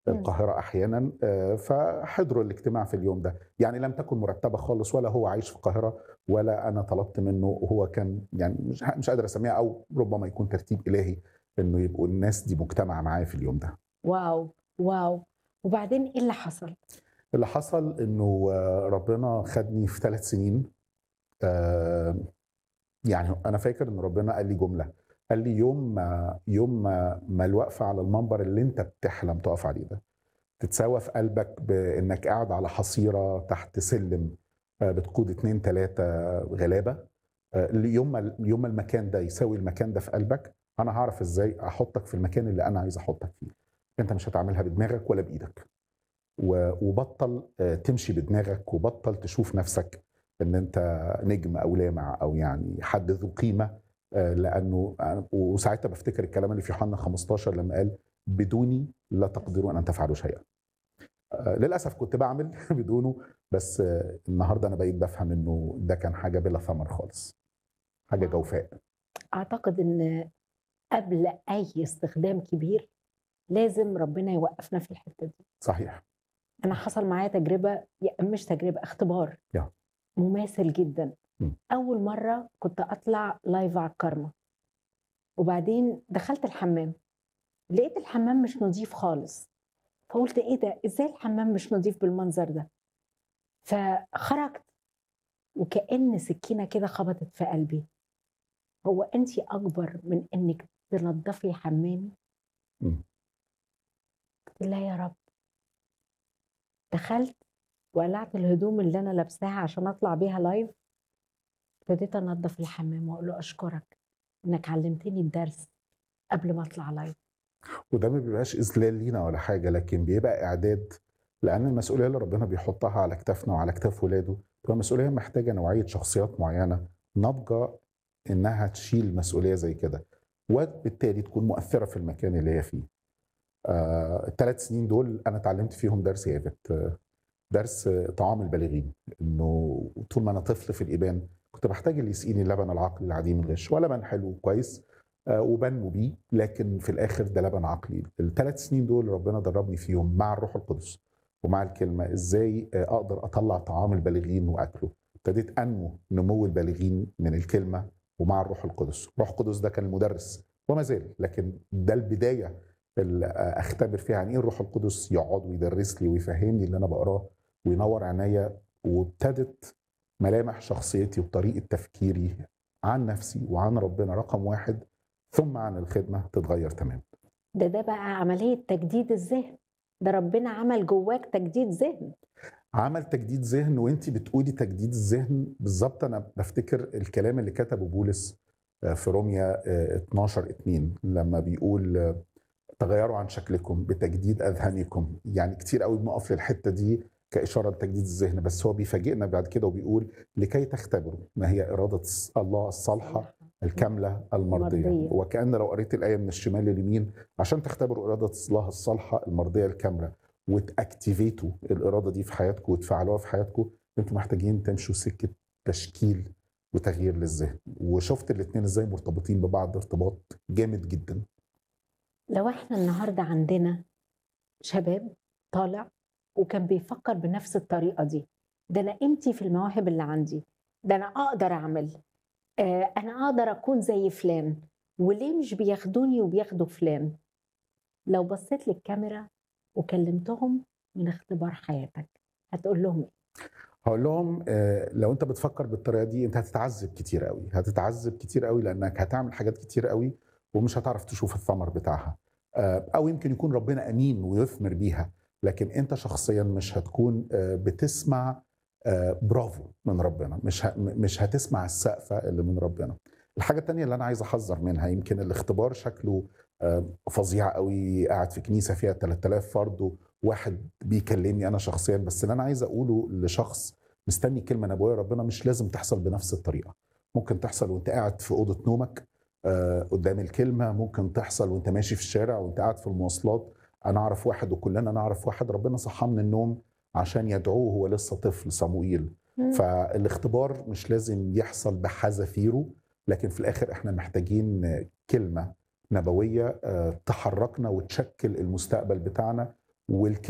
القاهره احيانا آه، فحضروا الاجتماع في اليوم ده يعني لم تكن مرتبه خالص ولا هو عايش في القاهره ولا انا طلبت منه وهو كان يعني مش مش قادر اسميها او ربما يكون ترتيب الهي انه يبقوا الناس دي مجتمعه معايا في اليوم ده واو واو وبعدين ايه اللي حصل؟ اللي حصل انه آه، ربنا خدني في ثلاث سنين آه، يعني انا فاكر ان ربنا قال لي جمله قال لي يوم ما يوم ما, ما الوقفه على المنبر اللي انت بتحلم تقف عليه ده تتساوى في قلبك بانك قاعد على حصيره تحت سلم آه، بتقود اتنين تلاته غلابه آه، يوم ما يوم ما المكان ده يساوي المكان ده في قلبك انا هعرف ازاي احطك في المكان اللي انا عايز احطك فيه انت مش هتعملها بدماغك ولا بايدك و- وبطل آه، تمشي بدماغك وبطل تشوف نفسك ان انت نجم او لامع او يعني حد ذو قيمه آه، لانه وساعتها بفتكر الكلام اللي في يوحنا 15 لما قال بدوني لا تقدرون ان تفعلوا شيئا. آه، للاسف كنت بعمل بدونه بس آه، النهارده انا بقيت بفهم انه ده كان حاجه بلا ثمر خالص. حاجه جوفاء. اعتقد ان قبل اي استخدام كبير لازم ربنا يوقفنا في الحته دي صحيح. انا حصل معايا تجربه يا- مش تجربه اختبار يا. مماثل جدا م. اول مره كنت اطلع لايف على الكارما وبعدين دخلت الحمام لقيت الحمام مش نظيف خالص فقلت ايه ده ازاي الحمام مش نظيف بالمنظر ده فخرجت وكأن سكينة كده خبطت في قلبي هو انت اكبر من انك تنظفي حمامي م. قلت لا يا رب دخلت وقلعت الهدوم اللي انا لابساها عشان اطلع بيها لايف ابتديت انظف الحمام واقول له اشكرك انك علمتني الدرس قبل ما اطلع لايف وده ما بيبقاش اذلال لينا ولا حاجه لكن بيبقى اعداد لان المسؤوليه اللي ربنا بيحطها على كتافنا وعلى كتاف ولاده تبقى مسؤوليه محتاجه نوعيه شخصيات معينه ناضجه انها تشيل مسؤوليه زي كده وبالتالي تكون مؤثره في المكان اللي هي فيه. آه الثلاث سنين دول انا اتعلمت فيهم درس يا ايفت آه، درس آه، طعام البالغين انه طول ما انا طفل في الابان كنت بحتاج اللي يسقيني اللبن العقلي العديم الغش ولبن حلو كويس آه، وبنمو بيه لكن في الاخر ده لبن عقلي الثلاث سنين دول ربنا دربني فيهم مع الروح القدس ومع الكلمه ازاي آه، اقدر اطلع طعام البالغين واكله ابتديت انمو نمو البالغين من الكلمه ومع الروح القدس الروح القدس ده كان المدرس وما زال لكن ده البدايه اللي آه، اختبر فيها يعني ايه الروح القدس يقعد ويدرس لي ويفهمني اللي انا بقراه وينور عينيا وابتدت ملامح شخصيتي وطريقه تفكيري عن نفسي وعن ربنا رقم واحد ثم عن الخدمه تتغير تماما ده ده بقى عملية تجديد الذهن ده ربنا عمل جواك تجديد ذهن عمل تجديد ذهن وانت بتقولي تجديد الذهن بالظبط انا بفتكر الكلام اللي كتبه بولس آه، في روميا آه، 12 2 لما بيقول آه، تغيروا عن شكلكم بتجديد اذهانكم يعني كتير قوي بنقف للحته دي كاشاره لتجديد الذهن بس هو بيفاجئنا بعد كده وبيقول لكي تختبروا ما هي اراده الله الصالحه الكامله المرضيه المرضية. وكان لو قريت الايه من الشمال لليمين عشان تختبروا اراده الله الصالحه المرضيه الكامله وتاكتيفيتوا الاراده دي في حياتكم وتفعلوها في حياتكم انتم محتاجين تمشوا سكه تشكيل وتغيير للذهن وشفت الاثنين ازاي مرتبطين ببعض ارتباط جامد جدا لو احنا النهاردة عندنا شباب طالع وكان بيفكر بنفس الطريقة دي ده أنا قيمتي في المواهب اللي عندي ده أنا أقدر أعمل آه أنا أقدر أكون زي فلان وليه مش بياخدوني وبياخدوا فلان لو بصيت للكاميرا وكلمتهم من اختبار حياتك هتقول لهم إيه؟ هقول لهم آه، لو انت بتفكر بالطريقه دي انت هتتعذب كتير قوي هتتعذب كتير قوي لانك هتعمل حاجات كتير قوي ومش هتعرف تشوف الثمر بتاعها آه، او يمكن يكون ربنا امين ويثمر بيها لكن انت شخصيا مش هتكون آه، بتسمع آه، برافو من ربنا مش ه- مش هتسمع السقفه اللي من ربنا الحاجه التانية اللي انا عايز احذر منها يمكن الاختبار شكله آه، فظيع قوي قاعد في كنيسه فيها 3000 فرد وواحد بيكلمني انا شخصيا بس اللي انا عايز اقوله لشخص مستني كلمه نبويه ربنا مش لازم تحصل بنفس الطريقه ممكن تحصل وانت قاعد في اوضه نومك آه، قدام الكلمه ممكن تحصل وانت ماشي في الشارع وانت قاعد في المواصلات انا اعرف واحد وكلنا نعرف واحد ربنا صحاه من النوم عشان يدعوه هو لسه طفل صموئيل مم. فالاختبار مش لازم يحصل بحذافيره لكن في الاخر احنا محتاجين آه، كلمه نبويه آه، تحركنا وتشكل المستقبل بتاعنا والكلمه